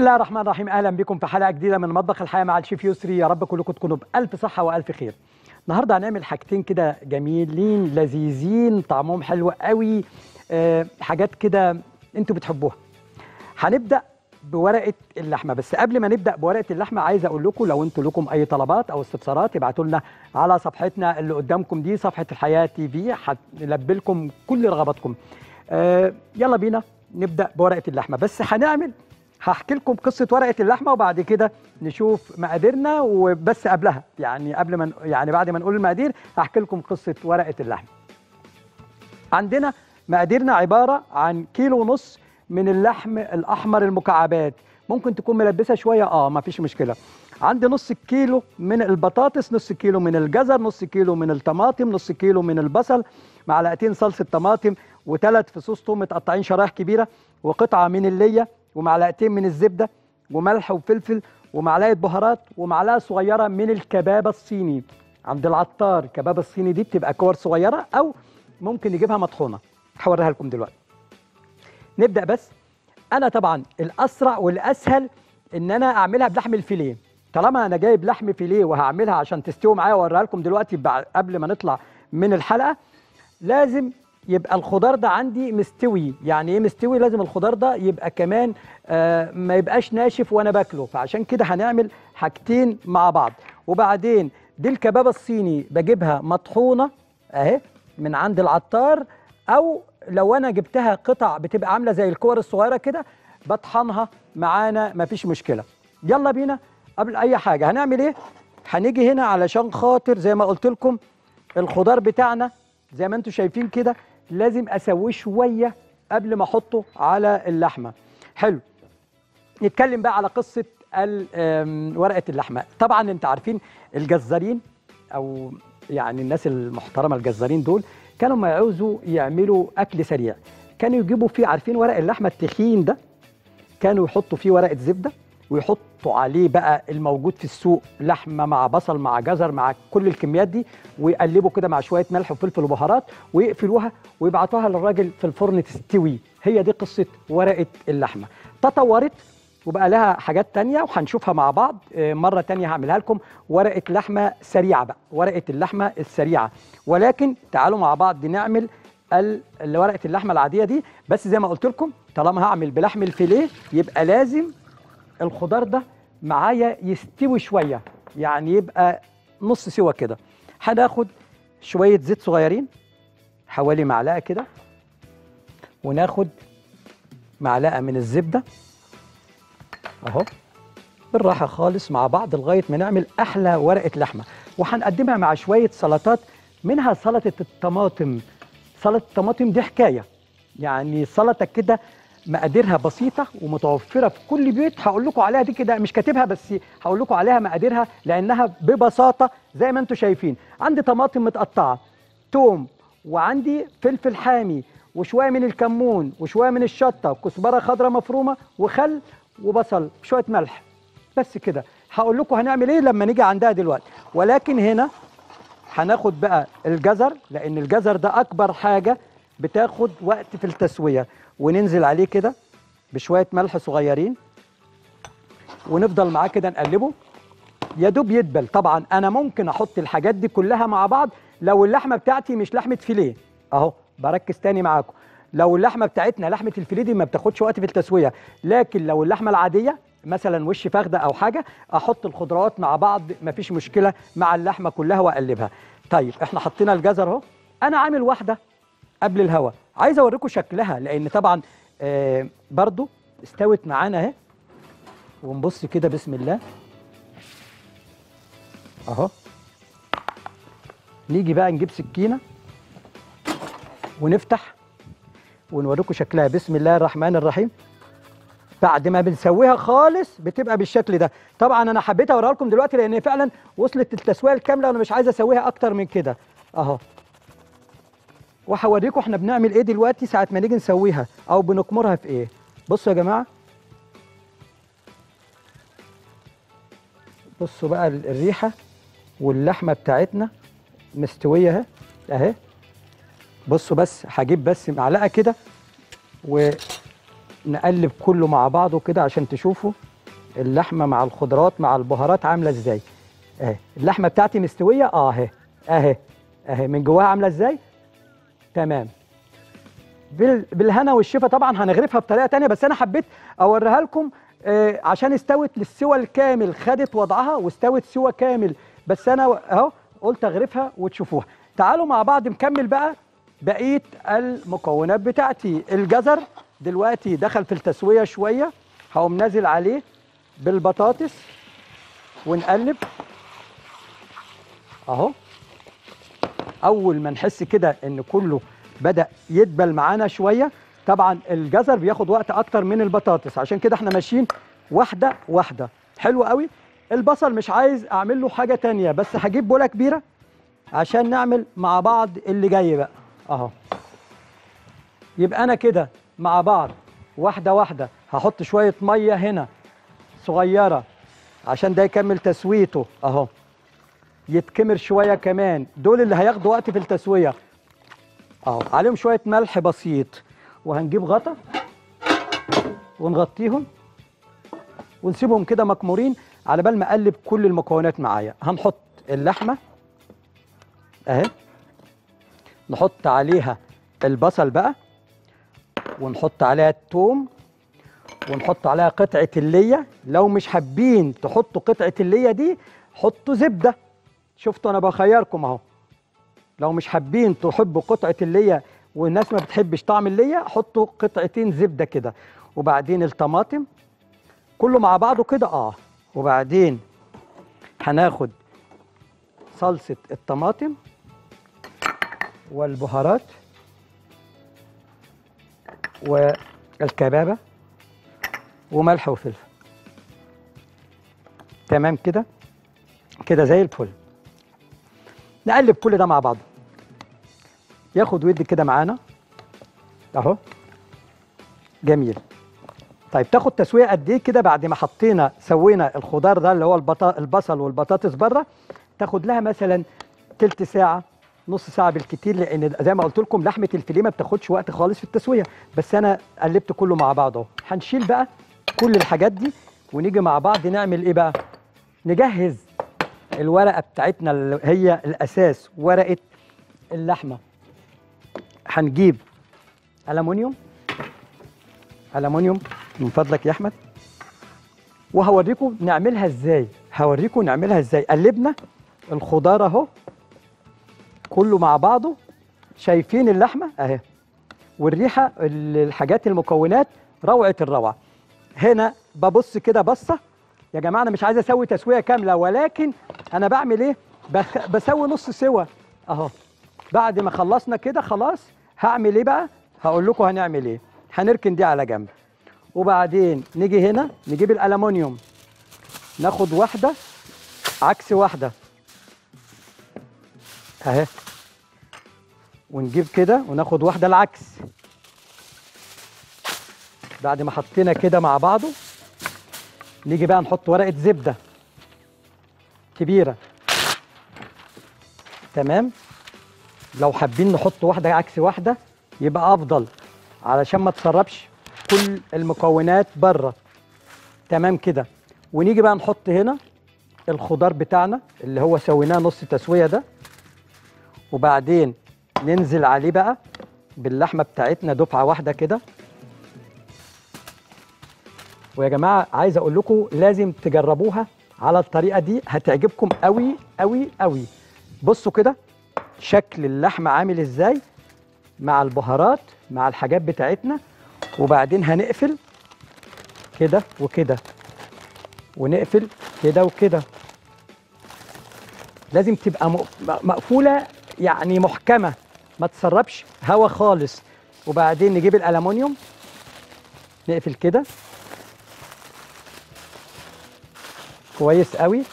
الله الرحمن الرحيم اهلا بكم في حلقه جديده من مطبخ الحياه مع الشيف يسري يا رب كلكم تكونوا بالف صحه والف خير النهارده هنعمل حاجتين كده جميلين لذيذين طعمهم حلو قوي أه حاجات كده انتوا بتحبوها هنبدا بورقه اللحمه بس قبل ما نبدا بورقه اللحمه عايز اقول لكم لو انتوا لكم اي طلبات او استفسارات ابعتوا لنا على صفحتنا اللي قدامكم دي صفحه الحياه تي في هنلبي لكم كل رغباتكم أه يلا بينا نبدا بورقه اللحمه بس هنعمل هحكي لكم قصه ورقه اللحمه وبعد كده نشوف مقاديرنا وبس قبلها يعني قبل ما يعني بعد ما نقول المقادير هحكي لكم قصه ورقه اللحمه عندنا مقاديرنا عباره عن كيلو ونص من اللحم الاحمر المكعبات ممكن تكون ملبسه شويه اه ما فيش مشكله عندي نص كيلو من البطاطس نص كيلو من الجزر نص كيلو من الطماطم نص كيلو من البصل معلقتين صلصه طماطم وثلاث فصوص ثوم متقطعين شرايح كبيره وقطعه من الليه ومعلقتين من الزبده وملح وفلفل ومعلقه بهارات ومعلقه صغيره من الكبابه الصيني عند العطار الكبابه الصيني دي بتبقى كور صغيره او ممكن نجيبها مطحونه هوريها لكم دلوقتي نبدا بس انا طبعا الاسرع والاسهل ان انا اعملها بلحم الفيليه طالما انا جايب لحم فيليه وهعملها عشان تستوي معايا واوريها لكم دلوقتي قبل ما نطلع من الحلقه لازم يبقى الخضار ده عندي مستوي يعني ايه مستوي لازم الخضار ده يبقى كمان آه ما يبقاش ناشف وانا باكله فعشان كده هنعمل حاجتين مع بعض وبعدين دي الكبابه الصيني بجيبها مطحونه اهي من عند العطار او لو انا جبتها قطع بتبقى عامله زي الكور الصغيره كده بطحنها معانا مفيش مشكله يلا بينا قبل اي حاجه هنعمل ايه هنيجي هنا علشان خاطر زي ما قلت لكم الخضار بتاعنا زي ما انتم شايفين كده لازم اسويه شويه قبل ما احطه على اللحمه حلو نتكلم بقى على قصه ورقه اللحمه طبعا انت عارفين الجزارين او يعني الناس المحترمه الجزارين دول كانوا ما يعوزوا يعملوا اكل سريع كانوا يجيبوا فيه عارفين ورق اللحمه التخين ده كانوا يحطوا فيه ورقه زبده ويحطوا عليه بقى الموجود في السوق لحمه مع بصل مع جزر مع كل الكميات دي ويقلبوا كده مع شويه ملح وفلفل وبهارات ويقفلوها ويبعتوها للراجل في الفرن تستوي هي دي قصه ورقه اللحمه تطورت وبقى لها حاجات تانية وهنشوفها مع بعض مرة تانية هعملها لكم ورقة لحمة سريعة بقى ورقة اللحمة السريعة ولكن تعالوا مع بعض نعمل ورقة اللحمة العادية دي بس زي ما قلت لكم طالما هعمل بلحم الفيليه يبقى لازم الخضار ده معايا يستوي شويه يعني يبقى نص سوا كده هناخد شويه زيت صغيرين حوالي معلقه كده وناخد معلقه من الزبده اهو بالراحه خالص مع بعض لغايه ما نعمل احلى ورقه لحمه وهنقدمها مع شويه سلطات منها سلطه الطماطم سلطه الطماطم دي حكايه يعني سلطه كده مقاديرها بسيطة ومتوفرة في كل بيت هقول لكم عليها دي كده مش كاتبها بس هقول لكم عليها مقاديرها لأنها ببساطة زي ما انتم شايفين عندي طماطم متقطعة توم وعندي فلفل حامي وشوية من الكمون وشوية من الشطة وكزبرة خضراء مفرومة وخل وبصل شوية ملح بس كده هقول لكم هنعمل ايه لما نيجي عندها دلوقتي ولكن هنا هناخد بقى الجزر لأن الجزر ده أكبر حاجة بتاخد وقت في التسوية وننزل عليه كده بشويه ملح صغيرين ونفضل معاه كده نقلبه يا دوب يدبل طبعا انا ممكن احط الحاجات دي كلها مع بعض لو اللحمه بتاعتي مش لحمه فيليه اهو بركز تاني معاكم لو اللحمه بتاعتنا لحمه الفيليه دي ما بتاخدش وقت في التسويه لكن لو اللحمه العاديه مثلا وش فخده او حاجه احط الخضروات مع بعض مفيش مشكله مع اللحمه كلها واقلبها طيب احنا حطينا الجزر اهو انا عامل واحده قبل الهوا عايز اوريكم شكلها لان طبعا آه برضو استوت معانا اهي ونبص كده بسم الله اهو نيجي بقى نجيب سكينه ونفتح ونوريكم شكلها بسم الله الرحمن الرحيم بعد ما بنسويها خالص بتبقى بالشكل ده طبعا انا حبيت اوريها لكم دلوقتي لان فعلا وصلت التسويه الكامله وانا مش عايز اسويها اكتر من كده اهو وهوريكم احنا بنعمل ايه دلوقتي ساعه ما نيجي نسويها او بنكمرها في ايه بصوا يا جماعه بصوا بقى الريحه واللحمه بتاعتنا مستويه اهي اهي بصوا بس هجيب بس معلقه كده ونقلب كله مع بعضه كده عشان تشوفوا اللحمه مع الخضروات مع البهارات عامله ازاي اهي اللحمه بتاعتي مستويه اه اهي اهي اهي من جواها عامله ازاي تمام بال- بالهنا والشفا طبعا هنغرفها بطريقه تانية بس انا حبيت اوريها لكم آه عشان استوت للسوى الكامل خدت وضعها واستوت سوى كامل بس انا اهو قلت اغرفها وتشوفوها تعالوا مع بعض نكمل بقى بقيه المكونات بتاعتي الجزر دلوقتي دخل في التسويه شويه هقوم نازل عليه بالبطاطس ونقلب اهو اول ما نحس كده ان كله بدا يدبل معانا شويه طبعا الجزر بياخد وقت اكتر من البطاطس عشان كده احنا ماشيين واحده واحده حلو قوي البصل مش عايز اعمل له حاجه تانية بس هجيب بوله كبيره عشان نعمل مع بعض اللي جاي بقى اهو يبقى انا كده مع بعض واحده واحده هحط شويه ميه هنا صغيره عشان ده يكمل تسويته اهو يتكمر شويه كمان دول اللي هياخدوا وقت في التسويه اهو عليهم شويه ملح بسيط وهنجيب غطا ونغطيهم ونسيبهم كده مكمورين على بال ما اقلب كل المكونات معايا هنحط اللحمه اهي نحط عليها البصل بقى ونحط عليها الثوم ونحط عليها قطعه الليه لو مش حابين تحطوا قطعه الليه دي حطوا زبده شفتوا انا بخيركم اهو لو مش حابين تحبوا قطعه الليه والناس ما بتحبش طعم الليه حطوا قطعتين زبده كده وبعدين الطماطم كله مع بعضه كده اه وبعدين هناخد صلصه الطماطم والبهارات والكبابه وملح وفلفل تمام كده كده زي الفل نقلب كل ده مع بعض ياخد ودي كده معانا اهو جميل طيب تاخد تسويه قد ايه كده بعد ما حطينا سوينا الخضار ده اللي هو البطا... البصل والبطاطس بره تاخد لها مثلا تلت ساعه نص ساعه بالكتير لان زي ما قلت لكم لحمه الفيليه ما بتاخدش وقت خالص في التسويه بس انا قلبت كله مع بعض اهو هنشيل بقى كل الحاجات دي ونيجي مع بعض نعمل ايه بقى نجهز الورقه بتاعتنا اللي هي الاساس ورقه اللحمه هنجيب ألمونيوم ألمونيوم من فضلك يا أحمد وهوريكم نعملها ازاي هوريكم نعملها ازاي قلبنا الخضار اهو كله مع بعضه شايفين اللحمه اهي والريحه الحاجات المكونات روعه الروعه هنا ببص كده بصه يا جماعه انا مش عايز اسوي تسويه كامله ولكن انا بعمل ايه بخ... بسوي نص سوا اهو بعد ما خلصنا كده خلاص هعمل ايه بقى هقول لكم هنعمل ايه هنركن دي على جنب وبعدين نيجي هنا نجيب الالومنيوم ناخد واحده عكس واحده اهي ونجيب كده وناخد واحده العكس بعد ما حطينا كده مع بعضه نيجي بقى نحط ورقه زبده كبيره تمام لو حابين نحط واحده عكس واحده يبقى افضل علشان ما تسربش كل المكونات بره تمام كده ونيجي بقى نحط هنا الخضار بتاعنا اللي هو سويناه نص تسويه ده وبعدين ننزل عليه بقى باللحمه بتاعتنا دفعه واحده كده ويا جماعه عايز اقول لكم لازم تجربوها على الطريقه دي هتعجبكم قوي قوي قوي بصوا كده شكل اللحمه عامل ازاي مع البهارات مع الحاجات بتاعتنا وبعدين هنقفل كده وكده ونقفل كده وكده لازم تبقى م- مقفوله يعني محكمه ما تسربش هوا خالص وبعدين نجيب الالومنيوم نقفل كده كويس قوي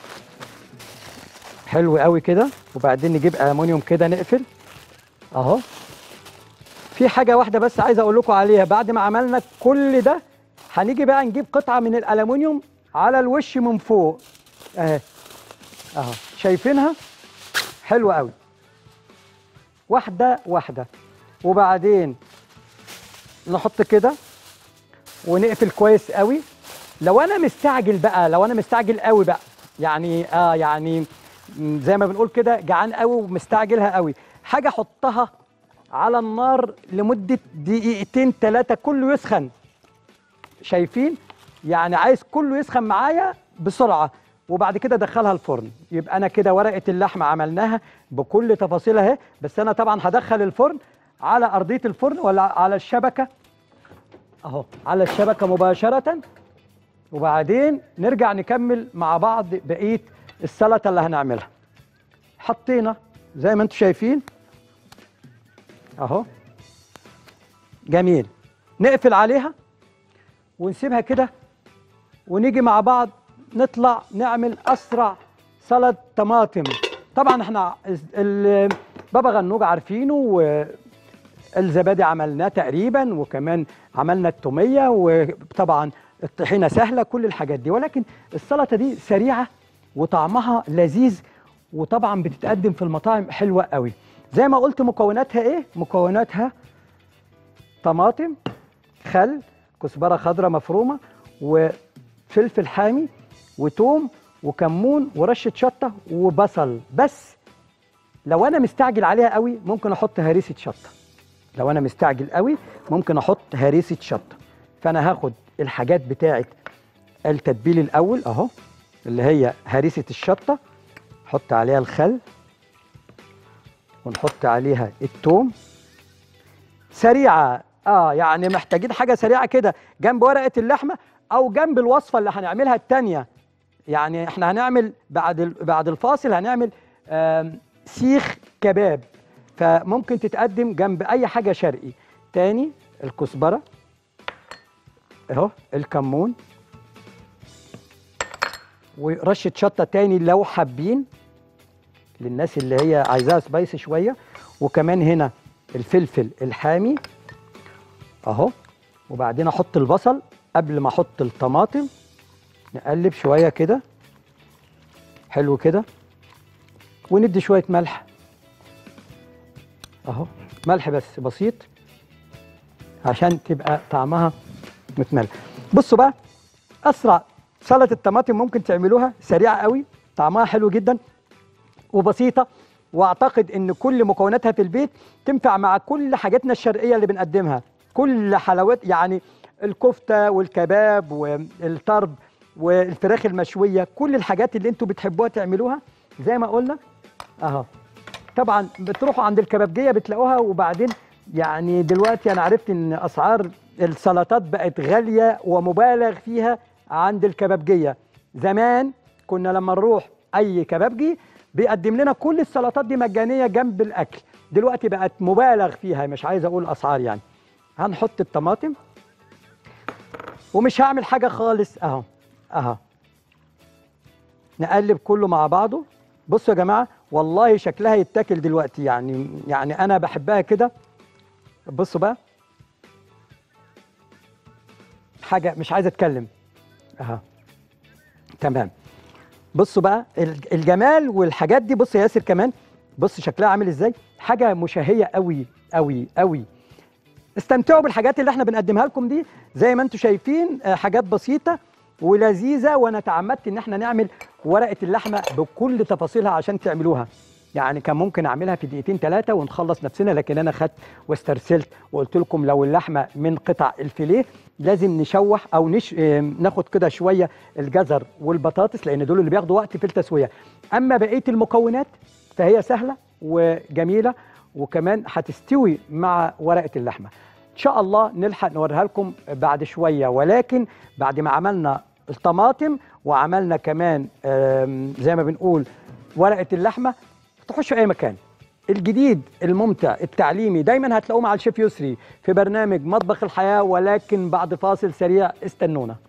حلو قوي كده وبعدين نجيب الومنيوم كده نقفل اهو في حاجه واحده بس عايز اقول لكم عليها بعد ما عملنا كل ده هنيجي بقى نجيب قطعه من الالومنيوم على الوش من فوق اهي اهو شايفينها حلوه قوي واحده واحده وبعدين نحط كده ونقفل كويس قوي لو انا مستعجل بقى لو انا مستعجل قوي بقى يعني اه يعني م، زي ما بنقول كده جعان قوي ومستعجلها قوي حاجه احطها على النار لمده دقيقتين ثلاثه كله يسخن شايفين يعني عايز كله يسخن معايا بسرعه وبعد كده ادخلها الفرن يبقى انا كده ورقه اللحمه عملناها بكل تفاصيلها اهي بس انا طبعا هدخل الفرن على ارضيه الفرن ولا على الشبكه اهو على الشبكه مباشره وبعدين نرجع نكمل مع بعض بقيه السلطه اللي هنعملها حطينا زي ما انتم شايفين اهو جميل نقفل عليها ونسيبها كده ونيجي مع بعض نطلع نعمل اسرع سلطه طماطم طبعا احنا ال- بابا غنوج عارفينه والزبادي عملناه تقريبا وكمان عملنا التوميه وطبعا الطحينه سهله كل الحاجات دي ولكن السلطه دي سريعه وطعمها لذيذ وطبعا بتتقدم في المطاعم حلوه قوي زي ما قلت مكوناتها ايه مكوناتها طماطم خل كزبره خضراء مفرومه وفلفل حامي وتوم وكمون ورشه شطه وبصل بس لو انا مستعجل عليها قوي ممكن احط هريسه شطه لو انا مستعجل قوي ممكن احط هريسه شطه فانا هاخد الحاجات بتاعه التتبيل الاول اهو اللي هي هريسه الشطه نحط عليها الخل ونحط عليها التوم سريعه اه يعني محتاجين حاجه سريعه كده جنب ورقه اللحمه او جنب الوصفه اللي هنعملها التانيه يعني احنا هنعمل بعد ال- بعد الفاصل هنعمل آم، سيخ كباب فممكن تتقدم جنب اي حاجه شرقي تاني الكزبره اهو الكمون ورشه شطه تاني لو حابين للناس اللي هي عايزاها سبايسي شويه وكمان هنا الفلفل الحامي اهو وبعدين احط البصل قبل ما احط الطماطم نقلب شويه كده حلو كده وندي شويه ملح اهو ملح بس بسيط عشان تبقى طعمها متملح بصوا بقى اسرع سلطه الطماطم ممكن تعملوها سريعه قوي طعمها حلو جدا وبسيطه واعتقد ان كل مكوناتها في البيت تنفع مع كل حاجاتنا الشرقيه اللي بنقدمها كل حلوات يعني الكفته والكباب والطرب والفراخ المشويه كل الحاجات اللي انتوا بتحبوها تعملوها زي ما قلنا اهو طبعا بتروحوا عند الكبابجيه بتلاقوها وبعدين يعني دلوقتي انا عرفت ان اسعار السلطات بقت غاليه ومبالغ فيها عند الكبابجيه زمان كنا لما نروح اي كبابجي بيقدم لنا كل السلطات دي مجانيه جنب الاكل دلوقتي بقت مبالغ فيها مش عايز اقول اسعار يعني هنحط الطماطم ومش هعمل حاجه خالص اهو اهو نقلب كله مع بعضه بصوا يا جماعه والله شكلها يتاكل دلوقتي يعني يعني انا بحبها كده بصوا بقى حاجه مش عايز اتكلم اها تمام بصوا بقى الج- الجمال والحاجات دي بص يا ياسر كمان بص شكلها عامل ازاي حاجه مشهيه قوي قوي قوي استمتعوا بالحاجات اللي احنا بنقدمها لكم دي زي ما انتم شايفين آه، حاجات بسيطه ولذيذه وانا تعمدت ان احنا نعمل ورقه اللحمه بكل تفاصيلها عشان تعملوها يعني كان ممكن اعملها في دقيقتين ثلاثه ونخلص نفسنا لكن انا خدت واسترسلت وقلت لكم لو اللحمه من قطع الفيليه لازم نشوح او نش... آه، ناخد كده شويه الجزر والبطاطس لان دول اللي بياخدوا وقت في التسويه اما بقيه المكونات فهي سهله وجميله وكمان هتستوي مع ورقه اللحمه ان شاء الله نلحق نوريها لكم بعد شويه ولكن بعد ما عملنا الطماطم وعملنا كمان آم، زي ما بنقول ورقه اللحمه تخشوا اي مكان الجديد الممتع التعليمي دايما هتلاقوه مع الشيف يسري في برنامج مطبخ الحياه ولكن بعد فاصل سريع استنونا